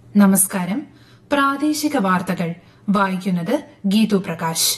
നമസ്കാരം പ്രാദേശിക വാർത്തകൾ വായിക്കുന്നത് ഗീതു പ്രകാശ്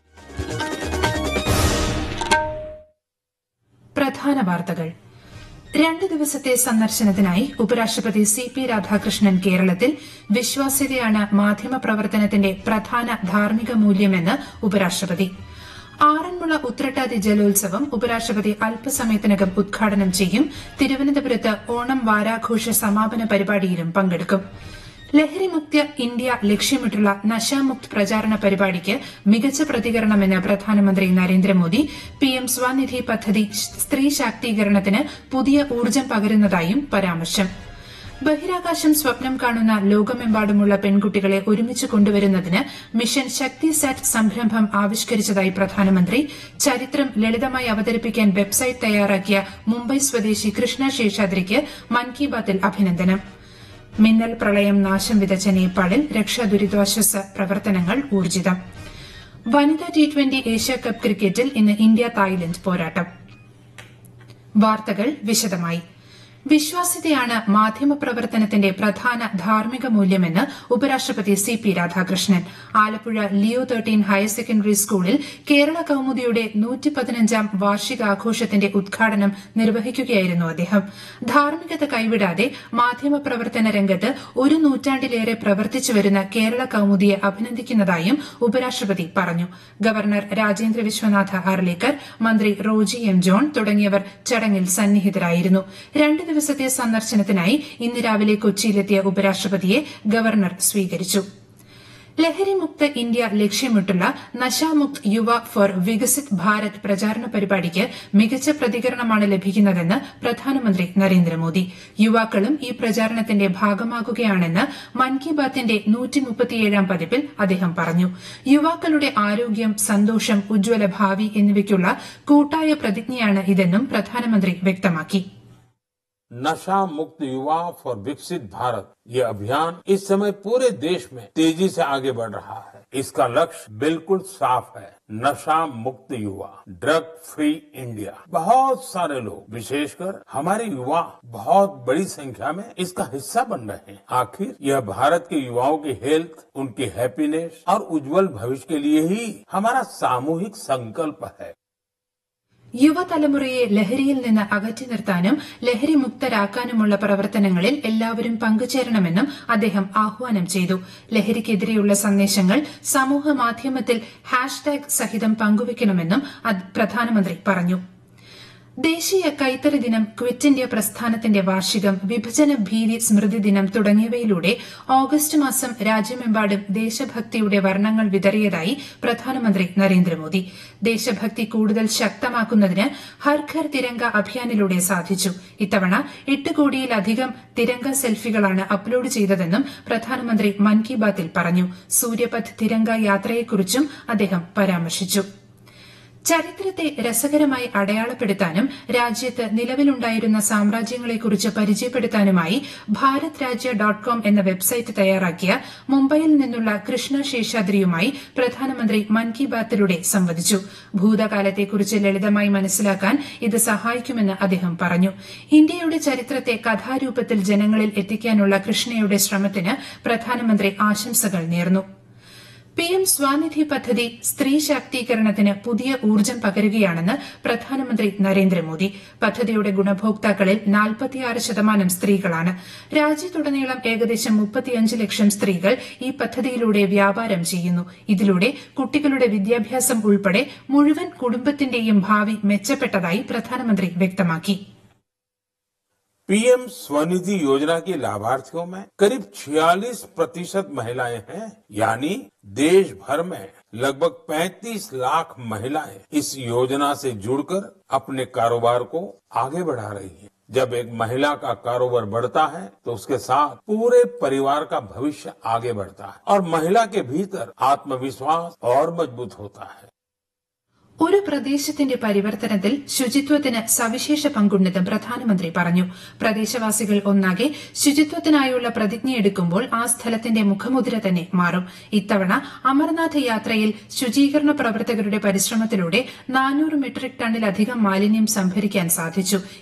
പ്രധാന വാർത്തകൾ രണ്ട് ദിവസത്തെ സന്ദർശനത്തിനായി ഉപരാഷ്ട്രപതി സി പി രാധാകൃഷ്ണൻ കേരളത്തിൽ വിശ്വാസ്യതയാണ് മാധ്യമപ്രവർത്തനത്തിന്റെ പ്രധാന ധാർമ്മിക മൂല്യമെന്ന് ഉപരാഷ്ട്രപതി ആറന്മുള ഉത്രട്ടാതി ജലോത്സവം ഉപരാഷ്ട്രപതി അല്പസമയത്തിനകം ഉദ്ഘാടനം ചെയ്യും തിരുവനന്തപുരത്ത് ഓണം വാരാഘോഷ സമാപന പരിപാടിയിലും പങ്കെടുക്കും ലഹരിമുക്ത ഇന്ത്യ ലക്ഷ്യമിട്ടുള്ള നശാമുക്ത് പ്രചാരണ പരിപാടിക്ക് മികച്ച പ്രതികരണമെന്ന് പ്രധാനമന്ത്രി നരേന്ദ്രമോദി പിഎം സ്വനിധി പദ്ധതി സ്ത്രീ ശാക്തീകരണത്തിന് പുതിയ ഊർജ്ജം പകരുന്നതായും പരാമർശം ബഹിരാകാശം സ്വപ്നം കാണുന്ന ലോകമെമ്പാടുമുള്ള പെൺകുട്ടികളെ ഒരുമിച്ച് കൊണ്ടുവരുന്നതിന് മിഷൻ ശക്തി സാറ്റ് സംരംഭം ആവിഷ്കരിച്ചതായി പ്രധാനമന്ത്രി ചരിത്രം ലളിതമായി അവതരിപ്പിക്കാൻ വെബ്സൈറ്റ് തയ്യാറാക്കിയ മുംബൈ സ്വദേശി കൃഷ്ണ ശേഷാദ്രിക്ക് മൻ കി ബാത്തിൽ അഭിനന്ദനം മിന്നൽ പ്രളയം നാശം വിതച്ച നേപ്പാളിൽ രക്ഷാ ദുരിതാശ്വാസ പ്രവർത്തനങ്ങൾ ഊർജിതം വനിതാ ടി ട്വന്റി ഏഷ്യാകപ്പ് ക്രിക്കറ്റിൽ ഇന്ന് ഇന്ത്യ തായ്ലൻഡ് പോരാട്ടം വാർത്തകൾ വിശദമായി വിശ്വാസ്യതയാണ് മാധ്യമപ്രവർത്തനത്തിന്റെ പ്രധാന ധാർമ്മിക മൂല്യമെന്ന് ഉപരാഷ്ട്രപതി C P Radhakrishnan Alappuzha Leo thirteen higher secondary സ്കൂളിൽ കേരള കൌമുദിയുടെ നൂറ്റിപ്പതിനഞ്ചാം വാർഷികാഘോഷത്തിന്റെ ഉദ്ഘാടനം നിർവഹിക്കുകയായിരുന്നു അദ്ദേഹം ധാർമ്മികത കൈവിടാതെ മാധ്യമപ്രവർത്തന രംഗത്ത് ഒരു നൂറ്റാണ്ടിലേറെ പ്രവർത്തിച്ചു വരുന്ന കേരള കൌമുദിയെ അഭിനന്ദിക്കുന്നതായും ഉപരാഷ്ട്രപതി പറഞ്ഞു ഗവർണർ രാജേന്ദ്ര വിശ്വനാഥ അർലേക്കർ മന്ത്രി റോജി എം ജോൺ തുടങ്ങിയവർ ചടങ്ങിൽ സന്നിഹിതരായിരുന്നു രണ്ട് ദിവസത്തെ സന്ദർശനത്തിനായി ഇന്ന് രാവിലെ കൊച്ചിയിലെത്തിയ ഉപരാഷ്ട്രപതിയെ ഗവർണർ സ്വീകരിച്ചു ലഹരിമുക്ത ഇന്ത്യ ലക്ഷ്യമിട്ടുള്ള നശാമുക്ത് യുവ ഫോർ വികസിത് ഭാരത് പ്രചാരണ പരിപാടിക്ക് മികച്ച പ്രതികരണമാണ് ലഭിക്കുന്നതെന്ന് പ്രധാനമന്ത്രി നരേന്ദ്രമോദി യുവാക്കളും ഈ പ്രചാരണത്തിന്റെ ഭാഗമാകുകയാണെന്ന് മൻ കി ബാത്തിന്റെ നൂറ്റിമുപ്പത്തിയേഴാം പതിപ്പിൽ അദ്ദേഹം പറഞ്ഞു യുവാക്കളുടെ ആരോഗ്യം സന്തോഷം ഉജ്ജ്വല ഭാവി എന്നിവയ്ക്കുള്ള കൂട്ടായ പ്രതിജ്ഞയാണ് ഇതെന്നും പ്രധാനമന്ത്രി വ്യക്തമാക്കി नशा मुक्त युवा फॉर विकसित भारत ये अभियान इस समय पूरे देश में तेजी से आगे बढ़ रहा है इसका लक्ष्य बिल्कुल साफ है नशा मुक्त युवा ड्रग फ्री इंडिया बहुत सारे लोग विशेषकर हमारे युवा बहुत बड़ी संख्या में इसका हिस्सा बन रहे हैं आखिर यह भारत के युवाओं की हेल्थ उनकी हैप्पीनेस और उज्जवल भविष्य के लिए ही हमारा सामूहिक संकल्प है യുവതലമുറയെ ലഹരിയിൽ നിന്ന് അകറ്റി നിർത്താനും ലഹരി മുക്തരാക്കാനുമുള്ള പ്രവർത്തനങ്ങളിൽ എല്ലാവരും പങ്കുചേരണമെന്നും അദ്ദേഹം ആഹ്വാനം ചെയ്തു ലഹരിക്കെതിരെയുള്ള സന്ദേശങ്ങൾ സമൂഹ മാധ്യമത്തിൽ ഹാഷ്ടാഗ് സഹിതം പങ്കുവയ്ക്കണമെന്നും പ്രധാനമന്ത്രി പറഞ്ഞു ദേശീയ കൈത്തറി ദിനം ക്വിറ്റ് ഇന്ത്യ പ്രസ്ഥാനത്തിന്റെ വാർഷികം വിഭജന ഭീതി സ്മൃതി ദിനം തുടങ്ങിയവയിലൂടെ ഓഗസ്റ്റ് മാസം രാജ്യമെമ്പാടും ദേശഭക്തിയുടെ വർണ്ണങ്ങൾ വിതറിയതായി പ്രധാനമന്ത്രി നരേന്ദ്രമോദി ദേശഭക്തി കൂടുതൽ ശക്തമാക്കുന്നതിന് ഹർ ഘർ തിരങ്ക അഭിയാനിലൂടെ സാധിച്ചു ഇത്തവണ എട്ട് കോടിയിലധികം തിരങ്ക സെൽഫികളാണ് അപ്ലോഡ് ചെയ്തതെന്നും പ്രധാനമന്ത്രി മൻ കി ബാത്തിൽ പറഞ്ഞു സൂര്യപഥ് തിരങ്ക യാത്രയെക്കുറിച്ചും അദ്ദേഹം പരാമർശിച്ചു ചരിത്രത്തെ രസകരമായി അടയാളപ്പെടുത്താനും രാജ്യത്ത് നിലവിലുണ്ടായിരുന്ന സാമ്രാജ്യങ്ങളെക്കുറിച്ച് പരിചയപ്പെടുത്താനുമായി ഭാരത് രാജ്യ ഡോട്ട് കോം എന്ന വെബ്സൈറ്റ് തയ്യാറാക്കിയ മുംബൈയിൽ നിന്നുള്ള കൃഷ്ണ ശേഷാദ്രിയുമായി പ്രധാനമന്ത്രി മൻ കി ബാത്തിലൂടെ സംവദിച്ചു ഭൂതകാലത്തെക്കുറിച്ച് ലളിതമായി മനസ്സിലാക്കാൻ ഇത് സഹായിക്കുമെന്ന് അദ്ദേഹം പറഞ്ഞു ഇന്ത്യയുടെ ചരിത്രത്തെ കഥാരൂപത്തിൽ ജനങ്ങളിൽ എത്തിക്കാനുള്ള കൃഷ്ണയുടെ ശ്രമത്തിന് പ്രധാനമന്ത്രി ആശംസകൾ നേർന്നു പിഎം സ്വാനിധി പദ്ധതി സ്ത്രീ ശാക്തീകരണത്തിന് പുതിയ ഊർജ്ജം പകരുകയാണെന്ന് പ്രധാനമന്ത്രി നരേന്ദ്രമോദി പദ്ധതിയുടെ ഗുണഭോക്താക്കളിൽ നാൽപ്പത്തിയാറ് ശതമാനം സ്ത്രീകളാണ് രാജ്യത്തുടനീളം ഏകദേശം മുപ്പത്തിയഞ്ച് ലക്ഷം സ്ത്രീകൾ ഈ പദ്ധതിയിലൂടെ വ്യാപാരം ചെയ്യുന്നു ഇതിലൂടെ കുട്ടികളുടെ വിദ്യാഭ്യാസം ഉൾപ്പെടെ മുഴുവൻ കുടുംബത്തിന്റെയും ഭാവി മെച്ചപ്പെട്ടതായി പ്രധാനമന്ത്രി വ്യക്തമാക്കി पीएम स्वनिधि योजना के लाभार्थियों में करीब 46 प्रतिशत महिलाएं हैं यानी देश भर में लगभग 35 लाख महिलाएं इस योजना से जुड़कर अपने कारोबार को आगे बढ़ा रही हैं। जब एक महिला का कारोबार बढ़ता है तो उसके साथ पूरे परिवार का भविष्य आगे बढ़ता है और महिला के भीतर आत्मविश्वास और मजबूत होता है ഒരു പ്രദേശത്തിന്റെ പരിവർത്തനത്തിൽ ശുചിത്വത്തിന് സവിശേഷ പങ്കുണ്ടെന്നും പ്രധാനമന്ത്രി പറഞ്ഞു പ്രദേശവാസികൾ ഒന്നാകെ ശുചിത്വത്തിനായുള്ള പ്രതിജ്ഞയെടുക്കുമ്പോൾ ആ സ്ഥലത്തിന്റെ മുഖമുദ്ര തന്നെ മാറും ഇത്തവണ അമർനാഥ് യാത്രയിൽ ശുചീകരണ പ്രവർത്തകരുടെ പരിശ്രമത്തിലൂടെ നാനൂറ് മെട്രിക് ടണ്ണിലധികം മാലിന്യം സംഭരിക്കാൻ സാധിച്ചു